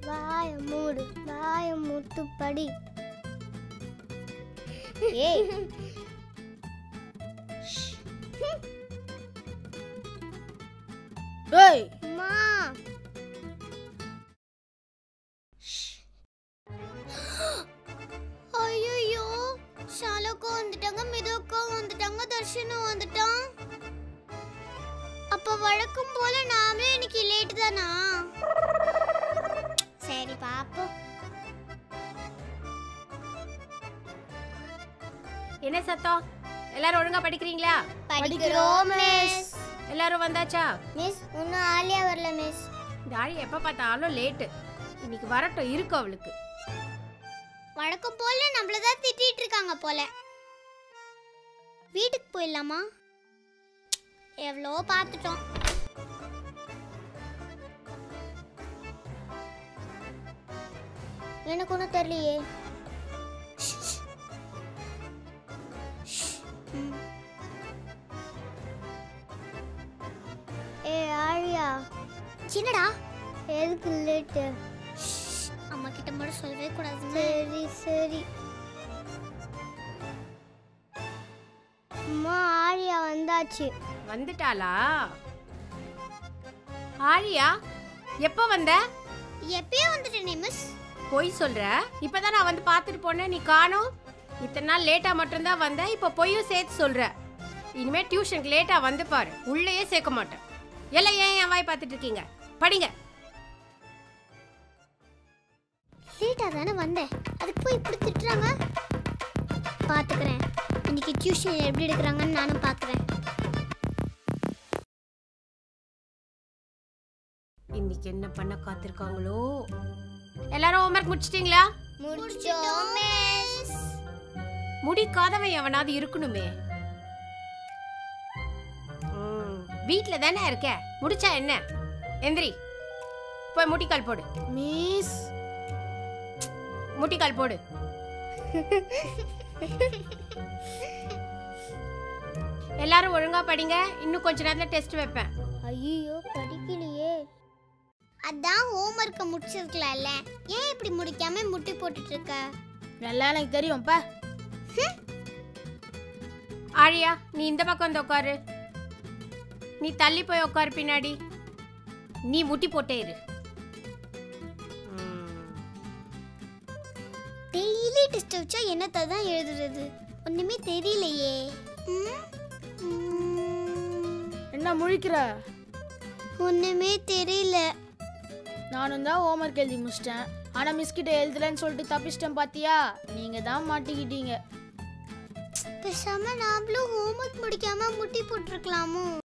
வாய மூடு வாய முட்டு படி ஏய் ஏய் அம்மா ஐயோ ஷாலோக்கோ வந்துட்டாங்க மிதோக்கோ வந்துட்டாங்க தர்ஷனும் வந்துட்டான் அப்ப வழக்கம் போல நாமளே இன்னைக்கு லேட் தானா சரி பாப்போம் என்ன சத்தம் எல்லாரும் ஒழுங்கா படிக்கிறீங்களா படிக்கிறோம் மிஸ் எல்லாரும் வந்தாச்சா மிஸ் இன்னும் ஆலியா வரல மிஸ் இந்த ஆளி எப்ப பார்த்தாலும் லேட்டு இன்னைக்கு வரட்டும் இருக்கு அவளுக்கு வழக்கம் போல நம்மள தான் திட்டிட்டு இருக்காங்க போல வீட்டுக்கு போயிடலாமா எவ்வளோ பார்த்துட்டோம் எனக்கு ஒன்றும் தெரியலையே ம். ஏ ஆழியா என்னடா எதுக்கு லேட்டு அம்மா கிட்ட மட்டும் சொல்லவே கூடாது சரி சரி அம்மா ஆழியா வந்தாச்சு வந்துட்டாளா ஆழியா எப்ப வந்த எப்பயோ வந்துட்டேனே மிஸ் பொய் சொல்ற இப்பதான் நான் வந்து பார்த்துட்டு போனேன் நீ காணோம் இத்தனை நாள் லேட்டா மட்டும்தான் வந்த இப்ப பொய்யும் சேர்த்து சொல்ற இனிமே டியூஷனுக்கு லேட்டா வந்து பாரு உள்ளேயே சேர்க்க மாட்டேன் எல்லாம் ஏன் என் வாய் பார்த்துட்டு இருக்கீங்க படிங்க லேட்டாக தானே வந்தேன் அதுக்கு போய் இப்படி திட்டுறாங்க பார்த்துக்கிறேன் இன்னைக்கு டியூஷன் எப்படி எடுக்கிறாங்கன்னு நானும் பார்க்குறேன் இன்னைக்கு என்ன பண்ண காத்திருக்காங்களோ எல்லாரும் ஹோம்ஒர்க் முடிச்சிட்டீங்களா முடிச்சோம் மிஸ் முடிக்காதவன் எவனாவது இருக்கணுமே ம், வீட்ல தானே இருக்க முடிச்சா என்ன எந்திரி போய் முட்டிக்கால் போடு மிஸ் முட்டிக்கால் போடு எல்லாரும் ஒழுங்கா படிங்க இன்னும் கொஞ்ச நேரத்துல டெஸ்ட் வைப்பேன் ஐயோ படிக்கலையே அதான் ஹோம்ஒர்க்கை முடிச்சிருக்கலாம்ல ஏன் இப்படி முடிக்காம முட்டி போட்டுட்டு இருக்க நல்லா எனக்கு தெரியும்ப்பா ஆழியா நீ இந்த பக்கம் வந்து உட்காரு நீ தள்ளி போய் உட்காரு பின்னாடி நீ முட்டி போட்டே இரு ம். டெய்லி டெஸ்ட் வச்சா என்னத்தை தான் எழுதுறது ஒண்ணுமே தெரியலையே ம்? ம், என்ன முழிக்கிற ஒண்ணுமே தெரியல நானும் தான் ஹோம்ஒர்க் எழுதி முடிச்சிட்டேன் ஆனா மிஸ் கிட்ட எழுதலன்னு சொல்லிட்டு தப்பிச்சிட்டேன் பாத்தியா நீங்க தான் மாட்டிக்கிட்டீங்க பேசாம நாமளும் ஹோம்ஒர்க் முடிக்காம முட்டி போட்டிருக்கலாமோ